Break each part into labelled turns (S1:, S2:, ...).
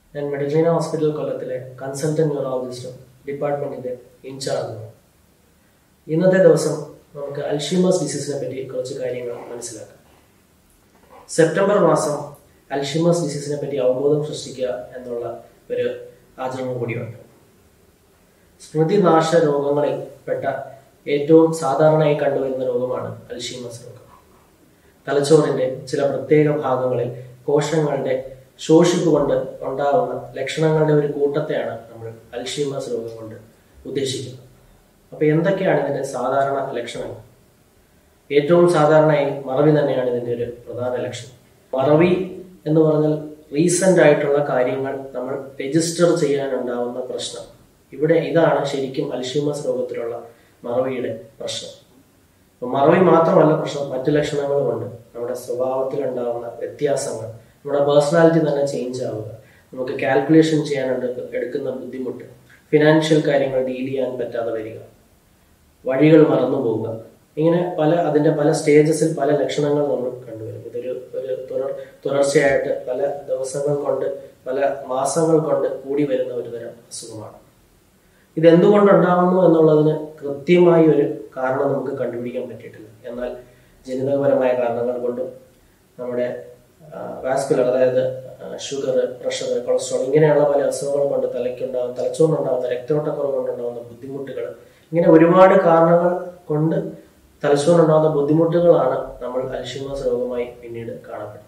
S1: ഞാൻ മെഡിക്ലീന hospital കൊല്ലത്തിലെ consultant ന്യൂറോളജിസ്റ്റും ഡിപ്പാർട്ട്മെന്റിന്റെ ഇൻചാർജുമാണ് ഇന്നത്തെ ദിവസം നമുക്ക് അൽഷിമേഴ്സ് ഡിസീസിനെ പറ്റി കുറച്ച് കാര്യങ്ങൾ മനസ്സിലാക്കാം സെപ്റ്റംബർ മാസം അൽഷിമേഴ്സ് ഡിസീസിനെ പറ്റി അവബോധം സൃഷ്ടിക്കുക എന്നുള്ള ഒരു ആചരണം കൂടിയുണ്ട് സ്മൃതിനാശ രോഗങ്ങളിൽ പെട്ട ഏറ്റവും സാധാരണയായി കണ്ടുവരുന്ന രോഗമാണ് അൽഷീമസ് രോഗം തലച്ചോറിന്റെ ചില പ്രത്യേക ഭാഗങ്ങളിൽ കോശങ്ങളുടെ ശോഷിപ്പ് കൊണ്ട് ഉണ്ടാകുന്ന ലക്ഷണങ്ങളുടെ ഒരു കൂട്ടത്തെയാണ് നമ്മൾ അൽഷീമസ് രോഗം കൊണ്ട് ഉദ്ദേശിക്കുന്നത് അപ്പൊ എന്തൊക്കെയാണ് ഇതിന്റെ സാധാരണ ലക്ഷണങ്ങൾ ഏറ്റവും സാധാരണയായി മറവി തന്നെയാണ് ഇതിന്റെ ഒരു പ്രധാന ലക്ഷണം മറവി എന്ന് പറഞ്ഞാൽ റീസെന്റ് ആയിട്ടുള്ള കാര്യങ്ങൾ നമ്മൾ രജിസ്റ്റർ ചെയ്യാനുണ്ടാവുന്ന പ്രശ്നം ഇവിടെ ഇതാണ് ശരിക്കും അൽഷീമസ് രോഗത്തിലുള്ള മറവിയുടെ പ്രശ്നം അപ്പൊ മറവി മാത്രമല്ല പ്രശ്നം മറ്റു ലക്ഷണങ്ങളുമുണ്ട് നമ്മുടെ സ്വഭാവത്തിൽ ഉണ്ടാവുന്ന വ്യത്യാസങ്ങൾ നമ്മുടെ പേഴ്സണാലിറ്റി തന്നെ ചേഞ്ച് ആവുക നമുക്ക് കാൽക്കുലേഷൻ ചെയ്യാനുണ്ട് എടുക്കുന്ന ബുദ്ധിമുട്ട് ഫിനാൻഷ്യൽ കാര്യങ്ങൾ ഡീൽ ചെയ്യാൻ പറ്റാതെ വരിക വഴികൾ മറന്നു പോവുക ഇങ്ങനെ പല അതിന്റെ പല സ്റ്റേജസിൽ പല ലക്ഷണങ്ങൾ നമ്മൾ കണ്ടുവരും ഇതൊരു ഒരു തുടർ തുടർച്ചയായിട്ട് പല ദിവസങ്ങൾ കൊണ്ട് പല മാസങ്ങൾ കൊണ്ട് കൂടി വരുന്ന ഒരു തരം അസുഖമാണ് ഇത് എന്തുകൊണ്ടുണ്ടാകുന്നു എന്നുള്ളതിന് കൃത്യമായി ഒരു കാരണം നമുക്ക് കണ്ടുപിടിക്കാൻ പറ്റിയിട്ടില്ല എന്നാൽ ജനിതകപരമായ കാരണങ്ങൾ കൊണ്ടും നമ്മുടെ വാസ്കുലർ അതായത് ഷുഗർ പ്രഷർ കൊളസ്ട്രോൾ ഇങ്ങനെയുള്ള പല അസുഖങ്ങൾ കൊണ്ട് തലയ്ക്കുണ്ടാകുന്ന തലച്ചോറിനുണ്ടാകുന്ന രക്തോട്ടക്കുറവ് കൊണ്ടുണ്ടാകുന്ന ബുദ്ധിമുട്ടുകൾ ഇങ്ങനെ ഒരുപാട് കാരണങ്ങൾ കൊണ്ട് തലച്ചോറിനുണ്ടാകുന്ന ബുദ്ധിമുട്ടുകളാണ് നമ്മൾ അൽഷിമേഴ്സ് രോഗമായി പിന്നീട് കാണപ്പെടുന്നത്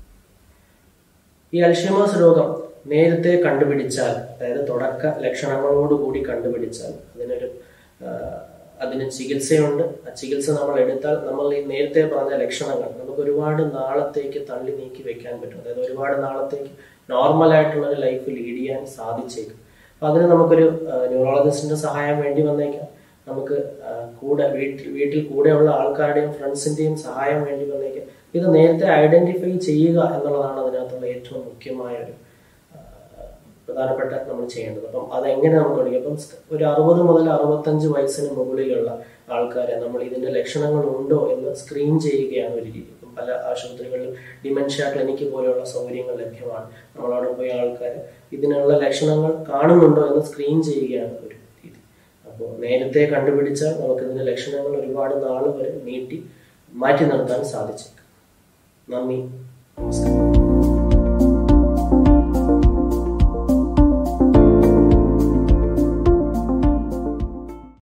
S1: ഈ അൽഷിമേഴ്സ് രോഗം നേരത്തെ കണ്ടുപിടിച്ചാൽ അതായത് തുടക്ക ലക്ഷണങ്ങളോടുകൂടി കണ്ടുപിടിച്ചാൽ അതിനൊരു അതിന് ചികിത്സയുണ്ട് ആ ചികിത്സ നമ്മൾ എടുത്താൽ നമ്മൾ ഈ നേരത്തെ പറഞ്ഞ ലക്ഷണങ്ങൾ നമുക്ക് ഒരുപാട് നാളത്തേക്ക് തള്ളി നീക്കി വെക്കാൻ പറ്റും അതായത് ഒരുപാട് നാളത്തേക്ക് നോർമൽ ആയിട്ടുള്ള ഒരു ലൈഫ് ലീഡ് ചെയ്യാൻ സാധിച്ചേക്കും അപ്പൊ അതിന് നമുക്കൊരു ന്യൂറോളജിസ്റ്റിന്റെ സഹായം വേണ്ടി വന്നേക്കാം നമുക്ക് കൂടെ വീട്ടിൽ വീട്ടിൽ കൂടെയുള്ള ആൾക്കാരുടെയും ഫ്രണ്ട്സിന്റെയും സഹായം വേണ്ടി വന്നേക്കാം ഇത് നേരത്തെ ഐഡന്റിഫൈ ചെയ്യുക എന്നുള്ളതാണ് അതിനകത്തുള്ള ഏറ്റവും മുഖ്യമായ ഒരു പ്രധാനപ്പെട്ട നമ്മൾ ചെയ്യേണ്ടത് അപ്പം അതെങ്ങനെ നമുക്ക് പഠിക്കും അപ്പം ഒരു അറുപത് മുതൽ അറുപത്തഞ്ച് വയസ്സിന് മുകളിലുള്ള ആൾക്കാരെ നമ്മൾ ഇതിന്റെ ലക്ഷണങ്ങൾ ഉണ്ടോ എന്ന് സ്ക്രീൻ ചെയ്യുകയാണ് ഒരു രീതി ഇപ്പം പല ആശുപത്രികളിലും ഡിമെൻഷ്യ ക്ലിനിക്ക് പോലെയുള്ള സൗകര്യങ്ങൾ ലഭ്യമാണ് നമ്മളവിടെ പോയ ആൾക്കാർ ഇതിനുള്ള ലക്ഷണങ്ങൾ കാണുന്നുണ്ടോ എന്ന് സ്ക്രീൻ ചെയ്യുകയാണ് ഒരു രീതി അപ്പോൾ നേരത്തെ കണ്ടുപിടിച്ചാൽ നമുക്ക് ഇതിന്റെ ലക്ഷണങ്ങൾ ഒരുപാട് നാൾ വരെ നീട്ടി മാറ്റി നിർത്താൻ സാധിച്ചേക്കും നന്ദി നമസ്കാരം